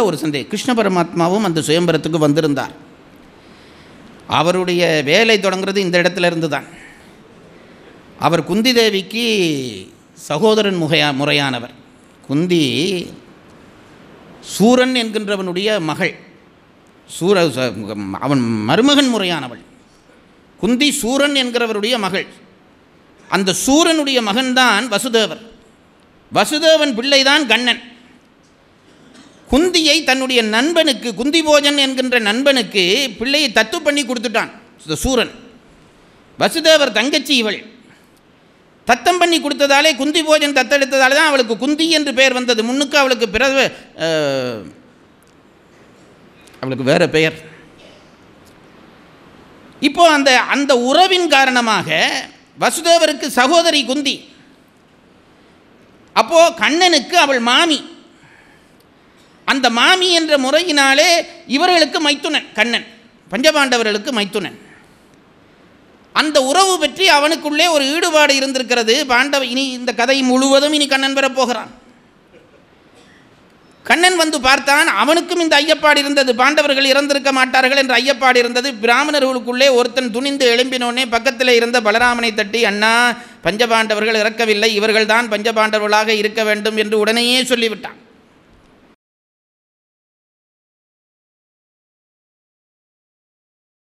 ஒரு சந்தேகம் கிருஷ்ண பரமாத்மாவும் அந்த சுயம்பரத்துக்கு வந்திருந்தார் அவருடைய வேலை தொடங்குறது இந்த இடத்துல இருந்து தான் அவர் குந்தி தேவிக்கு சகோதரன் முகையா முறையானவர் குந்தி சூரன் என்கின்றவனுடைய மகள் சூர ச- அவன் மருமகன் முறையானவள் குந்தி சூரன் என்கிறவருடைய மகள் அந்த சூரனுடைய மகன்தான் வசுதேவர் வசுதேவன் பிள்ளைதான் கண்ணன் குந்தியை தன்னுடைய நண்பனுக்கு குந்திபோஜன் என்கின்ற நண்பனுக்கு பிள்ளையை தத்து பண்ணி கொடுத்துட்டான் இந்த சூரன் வசுதேவர் தங்கச்சி இவள் தத்தம் பண்ணி கொடுத்ததாலே குந்தி போஜன் தத்தெடுத்ததாலே தான் அவளுக்கு குந்தி என்று பெயர் வந்தது முன்னுக்கு அவளுக்கு பிற அஹ், அவளுக்கு வேறு பெயர் இப்போ அந்த அந்த உறவின் காரணமாக வசுதேவருக்கு சகோதரி குந்தி அப்போ கண்ணனுக்கு அவள் மாமி அந்த மாமி என்ற முறையினாலே இவர்களுக்கு மைத்துனன் கண்ணன் பஞ்சபாண்டவர்களுக்கு மைத்துனன் அந்த உறவு பற்றி அவனுக்குள்ளே ஒரு ஈடுபாடு இருந்திருக்கிறது பாண்டவ இனி இந்த கதை முழுவதும் இனி கண்ணன் பெறப் போகிறான் கண்ணன் வந்து பார்த்தான் அவனுக்கும் இந்த ஐயப்பாடு இருந்தது பாண்டவர்கள் இறந்திருக்க மாட்டார்கள் என்ற ஐயப்பாடு இருந்தது பிராமணர்களுக்குள்ளே ஒருத்தன் துணிந்து எழும்பினோடனே பக்கத்தில் இருந்த பலராமனை தட்டி அண்ணா பஞ்சபாண்டவர்கள் இறக்கவில்லை இவர்கள்தான் பஞ்சபாண்டவர்களாக இருக்க வேண்டும் என்று உடனேயே சொல்லிவிட்டான்